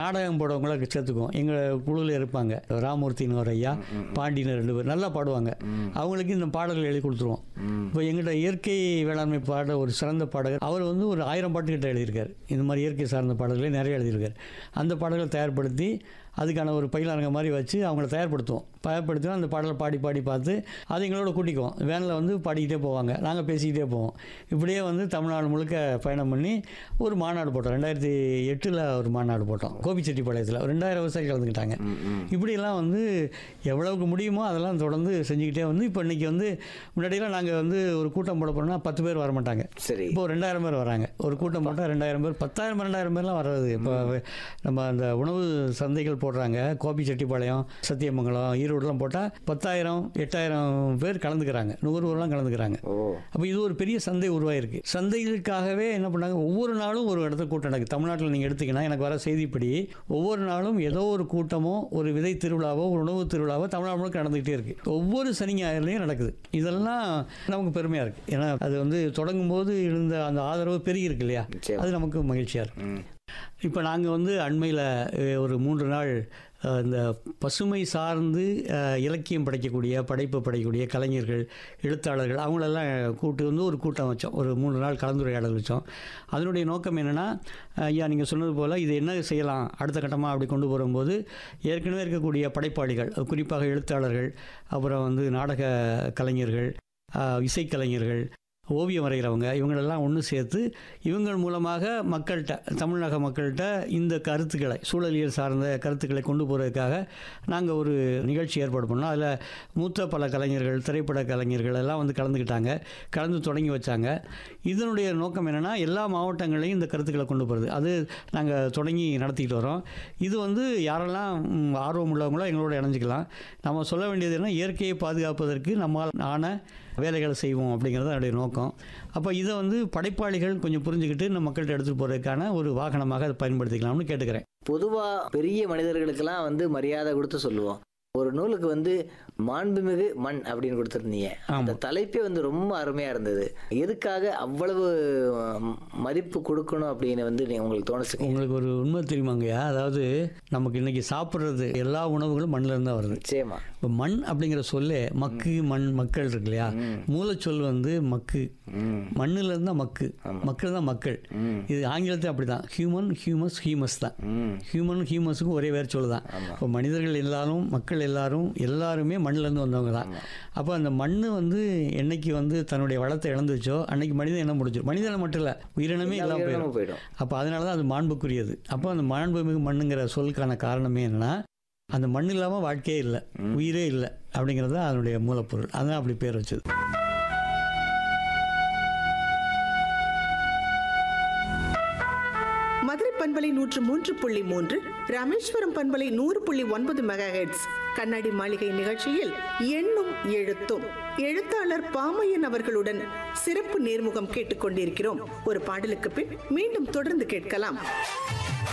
நாடகம் போடவங்கள சேர்த்துக்குவோம் எங்கள் குழுவில் இருப்பாங்க ராமூர்த்தின்னு ஒரு ஐயா பாண்டியன் ரெண்டு பேர் நல்லா பாடுவாங்க அவங்களுக்கு இந்த பாடல்கள் எழுதி கொடுத்துருவோம் இப்போ எங்கிட்ட இயற்கை வேளாண்மை பாட ஒரு சிறந்த பாடகர் அவர் வந்து ஒரு ஆயிரம் பாட்டுக்கிட்ட எழுதியிருக்காரு இந்த மாதிரி இயற்கை சார்ந்த பாடல்களை நிறைய எழுதியிருக்காரு அந்த பாடல்களை தயார்படுத்தி அதுக்கான ஒரு பயிலரங்க மாதிரி வச்சு அவங்கள தயார்படுத்துவோம் தயார்படுத்தி அந்த பாடலை பாடி பாடி பார்த்து அதை எங்களோட கூட்டிக்குவோம் வேனில் வந்து பாடிக்கிட்டே போவாங்க நாங்கள் பேசிக்கிட்டே போவோம் இப்படியே வந்து தமிழ்நாடு முழுக்க பயணம் பண்ணி ஒரு மாநாடு போட்டோம் ரெண்டாயிரத்தி எட்டில் ஒரு மாநாடு போட்டோம் கோபிச்செட்டிப்பாளையத்தில் ஒரு ரெண்டாயிரம் விவசாயிகள் கலந்துக்கிட்டாங்க இப்படியெல்லாம் வந்து எவ்வளவுக்கு முடியுமோ அதெல்லாம் தொடர்ந்து செஞ்சுக்கிட்டே வந்து இப்போ இன்னைக்கு வந்து முன்னாடியெல்லாம் நாங்கள் வந்து ஒரு கூட்டம் போட போனோம்னா பத்து பேர் வர மாட்டாங்க சரி இப்போ ஒரு ரெண்டாயிரம் பேர் வராங்க ஒரு கூட்டம் போட்டால் ரெண்டாயிரம் பேர் பத்தாயிரம் ரெண்டாயிரம் பேர்லாம் வர்றது இப்போ நம்ம அந்த உணவு சந்தைகள் போடுறாங்க கோபி செட்டிப்பாளையம் சத்தியமங்கலம் ஈரோடுலாம் போட்டால் பத்தாயிரம் எட்டாயிரம் பேர் கலந்துக்கிறாங்க நுகர்வோர்லாம் கலந்துக்கிறாங்க ஓ அப்போ இது ஒரு பெரிய சந்தை உருவாயிருக்கு சந்தைகளுக்காகவே என்ன பண்ணாங்க ஒவ்வொரு நாளும் ஒரு இடத்துல கூட்டம் நடக்குது தமிழ்நாட்டில் நீங்கள் எடுத்தீங்கன்னா எனக்கு வர செய்திப்படி ஒவ்வொரு நாளும் ஏதோ ஒரு கூட்டமோ ஒரு விதை திருவிழாவோ ஒரு உணவு திருவிழாவோ தமிழ்நாடு முழுக்க நடந்துகிட்டே இருக்கு ஒவ்வொரு சனி ஞாயிறுலையும் நடக்குது இதெல்லாம் நமக்கு பெருமையாக இருக்குது ஏன்னா அது வந்து தொடங்கும் போது இருந்த அந்த ஆதரவு பெருகி இருக்கு இல்லையா நிச்சயம். அது நமக்கு மகிழ்ச்சியாக இருக்கு ம் இப்போ நாங்கள் வந்து அண்மையில் ஒரு மூன்று நாள் அஹ், இந்த பசுமை சார்ந்து அஹ், இலக்கியம் படைக்கக்கூடிய படைப்பு படைக்கக்கூடிய கலைஞர்கள் எழுத்தாளர்கள் அவங்களெல்லாம் கூட்டு வந்து ஒரு கூட்டம் வச்சோம் ஒரு மூன்று நாள் கலந்துரையாடல் வச்சோம் அதனுடைய நோக்கம் என்னென்னா ஐயா நீங்கள் சொன்னது போல் இது என்ன செய்யலாம் அடுத்த கட்டமாக அப்படி கொண்டு வரும்போது ஏற்கனவே இருக்கக்கூடிய படைப்பாளிகள் குறிப்பாக எழுத்தாளர்கள் அப்புறம் வந்து நாடக கலைஞர்கள் அஹ், இசைக்கலைஞர்கள் ஓவியம் வரைகிறவங்க இவங்களெல்லாம் ஒன்று சேர்த்து இவங்கள் மூலமாக மக்கள்கிட்ட தமிழக மக்கள்கிட்ட இந்த கருத்துக்களை சூழலியல் சார்ந்த கருத்துக்களை கொண்டு போகிறதுக்காக நாங்கள் ஒரு நிகழ்ச்சி ஏற்பாடு பண்ணோம் அதில் மூத்த பல கலைஞர்கள் திரைப்பட கலைஞர்கள் எல்லாம் வந்து கலந்துக்கிட்டாங்க கலந்து தொடங்கி வச்சாங்க இதனுடைய நோக்கம் என்னென்னா எல்லா மாவட்டங்களையும் இந்த கருத்துக்களை கொண்டு போகிறது அது நாங்கள் தொடங்கி நடத்திக்கிட்டு வரோம் இது வந்து யாரெல்லாம் ம், ஆர்வம் உள்ளவங்களோ எங்களோட இணைஞ்சிக்கலாம் நம்ம சொல்ல வேண்டியது என்ன இயற்கையை பாதுகாப்பதற்கு நம்மால் ஆன வேலைகளை செய்வோம் அப்படிங்கிறது அதனுடைய நோக்கம் அப்போ இதை வந்து படைப்பாளிகள் கொஞ்சம் புரிஞ்சுக்கிட்டு நம்ம மக்கள்கிட்ட எடுத்துகிட்டு போகிறதுக்கான ஒரு வாகனமாக அதை பயன்படுத்திக்கலாம்னு கேட்டுக்கிறேன் பொதுவா பெரிய மனிதர்களுக்கெல்லாம் வந்து மரியாதை கொடுத்து சொல்லுவோம் ஒரு நூலுக்கு வந்து மாண்புமிகு மண் அப்படின்னு கொடுத்துருந்தீங்க அந்த தலைப்பே வந்து ரொம்ப அருமையா இருந்தது எதுக்காக அவ்வளவு ம், மதிப்பு கொடுக்கணும் அப்படின்னு வந்து நீ- உங்களுக்கு தோணுச்சு உங்களுக்கு ஒரு உண்மை தெரியுமாங்கய்யா அதாவது நமக்கு இன்னைக்கு சாப்பிட்றது எல்லா உணவுகளும் மண்ணில் இருந்தால் வருது நிச்சயமா இப்போ மண் அப்படிங்கிற சொல்லே மக்கு மண் மக்கள் இருக்கு இல்லையா மூலச்சொல் வந்து மக்கு ம் மண்ணில் இருந்தால் மக்கு மக்கள் தான் மக்கள் ம் இது ஆங்கிலத்தில் அப்படி தான் ஹியூமன் ஹியூமஸ் ஹியூமஸ் தான் ம் ஹியூமன் ஹியூமஸுக்கும் ஒரே வேறு சொல் தான் இப்போ மனிதர்கள் எல்லாரும் மக்கள் எல்லாரும் எல்லாருமே மண்ணிலேருந்து வந்தவங்க தான் அப்போ அந்த மண் வந்து என்னைக்கு வந்து தன்னுடைய வளத்தை இழந்துச்சோ அன்னைக்கு மனிதன் என்ன முடிஞ்சு மனிதனை மட்டும் இல்லை உயிரினமே எல்லா இல்லாமல் உயிரினமும் போயிடும் போயிடும் அப்போ அதனால தான் அது மாண்புக்குரியது அப்போ அந்த மாண்புமிகு மண்ணுங்கிற சொல்லுக்கான காரணமே என்னன்னா அந்த மண் இல்லாமல் வாழ்க்கையே இல்லை உயிரே இல்லை அப்படிங்கிறது தான் அதனுடைய மூலப்பொருள் அதான் அப்படி பேர் வச்சது மதுரை பண்பலை நூற்று மூன்று புள்ளி மூன்று ராமேஸ்வரம் பண்பலை நூறு புள்ளி ஒன்பது மெகா ஹெட்ஸ் கண்ணாடி மாளிகை நிகழ்ச்சியில் எண்ணும் எழுத்தும் எழுத்தாளர் பாமையன் அவர்களுடன் சிறப்பு நேர்முகம் கேட்டுக்கொண்டிருக்கிறோம் ஒரு பாடலுக்கு பின் மீண்டும் தொடர்ந்து கேட்கலாம்